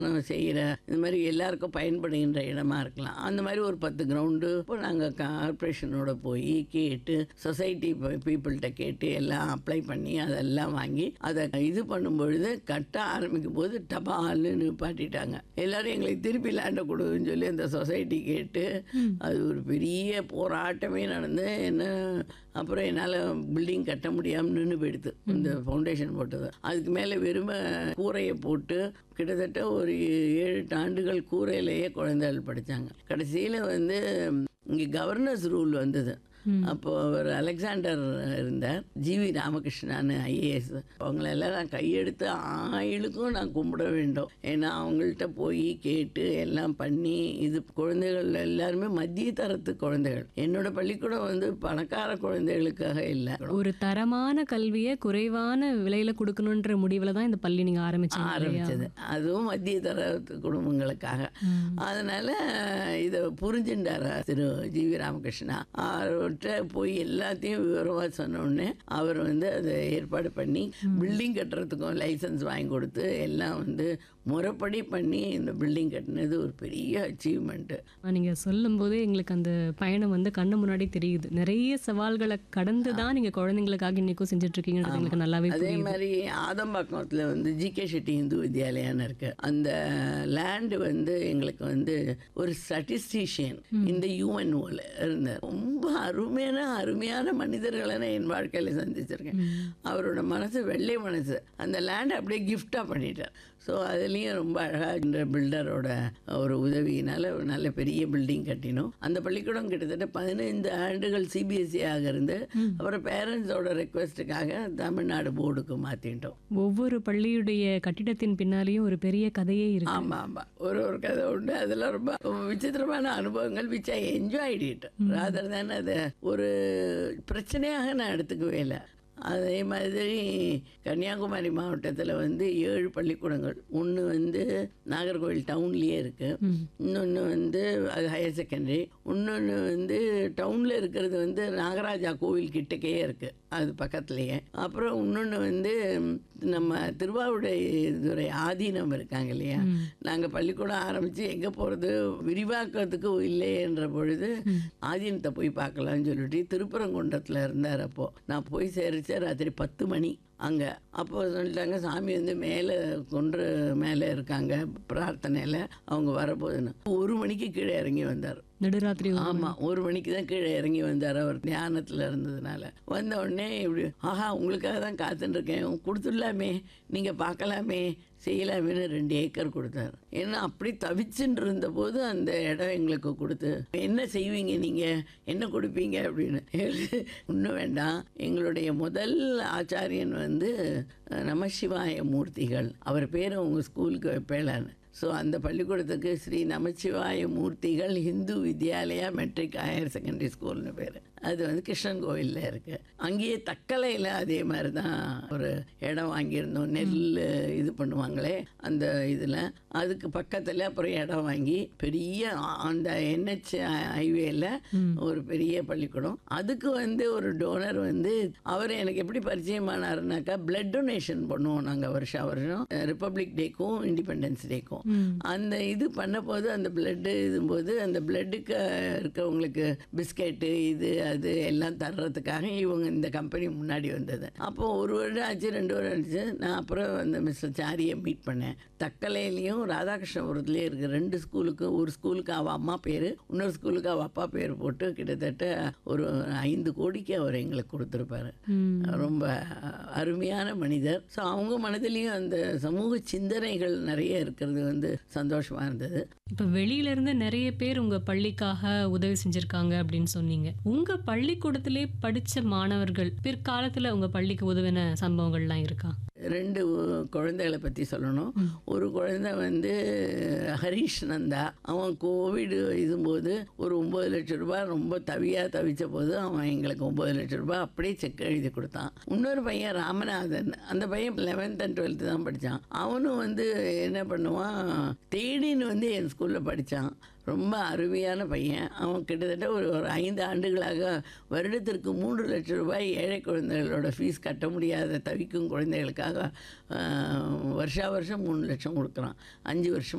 செய்கிற இந்த மாதிரி எல்லாருக்கும் பயன்படுகின்ற இடமா இருக்கலாம் அந்த மாதிரி ஒரு பத்து கிரவுண்டு இப்போ நாங்கள் கார்பரேஷனோட போய் கேட்டு சொசைட்டி பீப்புள்கிட்ட கேட்டு எல்லாம் அப்ளை பண்ணி அதெல்லாம் வாங்கி அதை இது பண்ணும் பொழுது கட்ட ஆரம்பிக்கும் போது டபால்னு நிப்பாட்டிட்டாங்க எல்லாரும் எங்களுக்கு திருப்பி லேண்டை கொடுன்னு சொல்லி அந்த சொசைட்டி கேட்டு அது ஒரு பெரிய போராட்டமே நடந்து என்ன அப்புறம் என்னால் பில்டிங் கட்ட முடியாமல் நின்று போயிடுது இந்த ஃபவுண்டேஷன் போட்டது அதுக்கு மேலே வெறும கூரையை போட்டு கிட்டத்தட்ட ஒரு ஏழு எட்டு ஆண்டுகள் கூரையிலேயே குழந்தைகள் படித்தாங்க கடைசியில் வந்து இங்கே கவர்னர்ஸ் ரூல் வந்தது அப்போ அவர் அலெக்சாண்டர் இருந்தார் ஜிவி ராமகிருஷ்ணான்னு ஐஏஎஸ் அவங்களெல்லாம் நான் கையெடுத்து ஆயிலுக்கும் நான் கும்பிட வேண்டும் ஏன்னா அவங்கள்ட்ட போய் கேட்டு எல்லாம் பண்ணி இது குழந்தைகள் எல்லாருமே மத்திய தரத்து குழந்தைகள் என்னோட பள்ளிக்கூடம் வந்து பணக்கார குழந்தைகளுக்காக இல்லை ஒரு தரமான கல்வியை குறைவான விலையில கொடுக்கணுன்ற முடிவுல தான் இந்த பள்ளி நீங்க ஆரம்பிச்சீங்க இல்லையா? ஆரம்பிச்சது அதுவும் மத்திய தரத்து குடும்பங்களுக்காக அதனால இதை புரிஞ்சுட்டார் திரு ஜி வி ராமகிருஷ்ணா அவர்கிட்ட போய் எல்லாத்தையும் விவரமாக சொன்ன உடனே அவர் வந்து அதை ஏற்பாடு பண்ணி பில்டிங் கட்டுறதுக்கும் லைசன்ஸ் வாங்கி கொடுத்து எல்லாம் வந்து முறைப்படி பண்ணி இந்த பில்டிங் கட்டினது ஒரு பெரிய அச்சீவ்மெண்ட்டு நீங்க சொல்லும் போதே எங்களுக்கு அந்த பயணம் வந்து கண்ணு முன்னாடி தெரியுது நிறைய சவால்களை கடந்து தான் நீங்க குழந்தைங்களுக்காக இன்னைக்கும் செஞ்சுட்டு இருக்கீங்கன்றது எங்களுக்கு நல்லாவே அதே புரியுது மாதிரி ஆதம்பாக்கத்தில் வந்து ஜிகே ஷெட்டி இந்து வித்யாலயான்னு இருக்கு அந்த லேண்டு வந்து எங்களுக்கு வந்து ஒரு ஸ்டாட்டிஸ்டிஷியன் இந்த யூஎன்ஓல இருந்தார் ரொம்ப அருமையான அருமையான மனிதர்களை நான் என் வாழ்க்கையில் சந்திச்சிருக்கேன் அவரோட மனசு வெள்ளை மனசு அந்த லேண்டை அப்படியே கிஃப்டாக பண்ணிட்டார் ஸோ அதுலேயும் ரொம்ப அழகாக இந்த பில்டரோட ஒரு உதவியினால ஒரு நல்ல பெரிய பில்டிங் கட்டினோம் அந்த பள்ளிக்கூடம் கிட்டத்தட்ட பதினைந்து ஆண்டுகள் சிபிஎஸ்சி ஆக இருந்து அப்புறம் பேரண்ட்ஸோட ரெக்வெஸ்ட்டுக்காக தமிழ்நாடு போர்டுக்கு மாற்றிட்டோம் ஒவ்வொரு பள்ளியுடைய கட்டிடத்தின் பின்னாலேயும் ஒரு பெரிய கதையே இருக்கு ஆமாம் ஆமாம் ஒரு ஒரு கதை உண்டு அதில் ரொம்ப விசித்திரமான அனுபவங்கள் which I enjoyed it rather தான் அதை ஒரு பிரச்சனையாக நான் எடுத்துக்கவே இல்லை அதே மாதிரி கன்னியாகுமரி மாவட்டத்தில் வந்து ஏழு பள்ளிக்கூடங்கள் ஒன்று வந்து நாகர்கோவில் டவுன்லேயே இருக்குது இன்னொன்று வந்து அது ஹையர் செகண்டரி இன்னொன்று வந்து டவுனில் இருக்கிறது வந்து நாகராஜா கோவில் கிட்டக்கே இருக்குது அது பக்கத்துலேயே அப்புறம் இன்னொன்று வந்து நம்ம திருவாவுடைத்துறை ஆதீனம் இருக்காங்க இல்லையா நாங்கள் பள்ளிக்கூடம் ஆரம்பித்து எங்கே போகிறது விரிவாக்கத்துக்கு இல்லைன்ற பொழுது ஆதீனத்தை போய் பார்க்கலாம்னு சொல்லிட்டு திருப்பரங்குன்றத்தில் இருந்தார் அப்போது நான் போய் சேரிச்ச ராத்திரி பத்து மணி அங்கே அப்போ சொல்லிட்டாங்க சாமி வந்து மேலே கொன்று மேலே இருக்காங்க பிரார்த்தனையில் அவங்க வரப்போகுதுன்னு ஒரு மணிக்கு கீழே இறங்கி வந்தார் நடுராத்திரி ஒரு ஆமாம் ஒரு மணிக்கு தான் கீழே இறங்கி வந்தார் அவர் தியானத்தில் இருந்ததுனால வந்த உடனே இப்படி ஆஹா உங்களுக்காக தான் காத்துட்டுருக்கேன் கொடுத்துடலாமே நீங்கள் பார்க்கலாமே செய்யலாமேன்னு ரெண்டு ஏக்கர் கொடுத்தாரு ஏன்னா அப்படி தவிச்சுட்டு இருந்தபோது அந்த இடம் எங்களுக்கு கொடுத்து என்ன செய்வீங்க நீங்கள் என்ன கொடுப்பீங்க அப்படின்னு இன்னும் வேண்டாம் எங்களுடைய முதல் ஆச்சாரியன் வந்து அஹ், நமசிவாய மூர்த்திகள் அவர் பேரை உங்கள் ஸ்கூலுக்கு வைப்பேலான்னு ஸோ அந்த பள்ளிக்கூடத்துக்கு Sri Namachivaya Murthigal Hindu Vidyalaya matric higher secondary ஸ்கூல்னு பேர் அது வந்து கிருஷ்ணன் கோவிலில் இருக்குது அங்கேயே தக்கலையில் அதே மாதிரி தான் ஒரு இடம் வாங்கியிருந்தோம் நெல் இது பண்ணுவாங்களே அந்த இதில் அதுக்கு பக்கத்தில் அப்புறம் இடம் வாங்கி பெரிய அ- அந்த என்ஹெச் ஹைவேல ஒரு பெரிய பள்ளிக்கூடம் அதுக்கு வந்து ஒரு டோனர் வந்து அவர் எனக்கு எப்படி பரிச்சயமானாருனாக்கா பிளட் டொனேஷன் பண்ணுவோம் நாங்கள் வருஷம் வருஷம் ரிப்பப்ளிக் டேக்கும் இண்டிபெண்டன்ஸ் டேக்கும் அந்த இது பண்ண போது அந்த பிளட்டு இதும்போது அந்த பிளட்டுக்கு இருக்கவங்களுக்கு பிஸ்கெட்டு இது அது எல்லாம் தர்றதுக்காக இவங்க இந்த கம்பெனி முன்னாடி வந்தது அப்போ ஒரு வருடம் ஆச்சு ரெண்டு வருடம் ஆச்சு நான் அப்புறம் அந்த மிஸ்டர் சாரியை மீட் பண்ணேன் தக்கலையிலையும் ராதாகிருஷ்ணபுரத்துலேயும் இருக்கு ரெண்டு ஸ்கூலுக்கு ஒரு ஸ்கூலுக்கு அவள் அம்மா பேர் இன்னொரு ஸ்கூலுக்கு அவள் அப்பா பேர் போட்டு கிட்டத்தட்ட ஒரு ஐந்து கோடிக்கு அவர் எங்களுக்கு கொடுத்துருப்பாரு ரொம்ப அருமையான மனிதர் ஸோ அவங்க மனதிலையும் அந்த சமூக சிந்தனைகள் நிறைய இருக்கிறது வந்து சந்தோஷமா இருந்தது இப்ப வெளியில இருந்து நிறைய பேர் உங்க பள்ளிக்காக உதவி செஞ்சிருக்காங்க அப்படின்னு சொன்னீங்க உங்க பள்ளிக்கூடத்திலே படிச்ச மாணவர்கள் பிற்காலத்துல உங்க பள்ளிக்கு உதவின சம்பவங்கள்லாம் இருக்கா ரெண்டு உ- குழந்தைகளை பற்றி சொல்லணும் ஒரு குழந்தை வந்து ஹரிஷ் நந்தா அவன் கோவிடு இதும்போது ஒரு ஒம்பது லட்ச ரூபாய் ரொம்ப தவியாக தவிச்ச போது அவன் எங்களுக்கு ஒம்பது லட்ச ரூபாய் அப்படியே செக் எழுதி கொடுத்தான் இன்னொரு பையன் ராமநாதன் அந்த பையன் லெவன்த் அண்ட் டுவெல்த்து தான் படித்தான் அவனும் வந்து என்ன பண்ணுவான் தேடின்னு வந்து என் ஸ்கூலில் படித்தான் ரொம்ப அருமையான பையன் அவன் கிட்டத்தட்ட ஒரு ஒரு ஐந்து ஆண்டுகளாக வருடத்திற்கு மூன்று லட்சம் ரூபாய் ஏழை குழந்தைகளோட ஃபீஸ் கட்ட முடியாத தவிக்கும் குழந்தைகளுக்காக ஆஹ், வருஷா வருஷம் மூணு லட்சம் கொடுக்குறான் அஞ்சு வருஷம்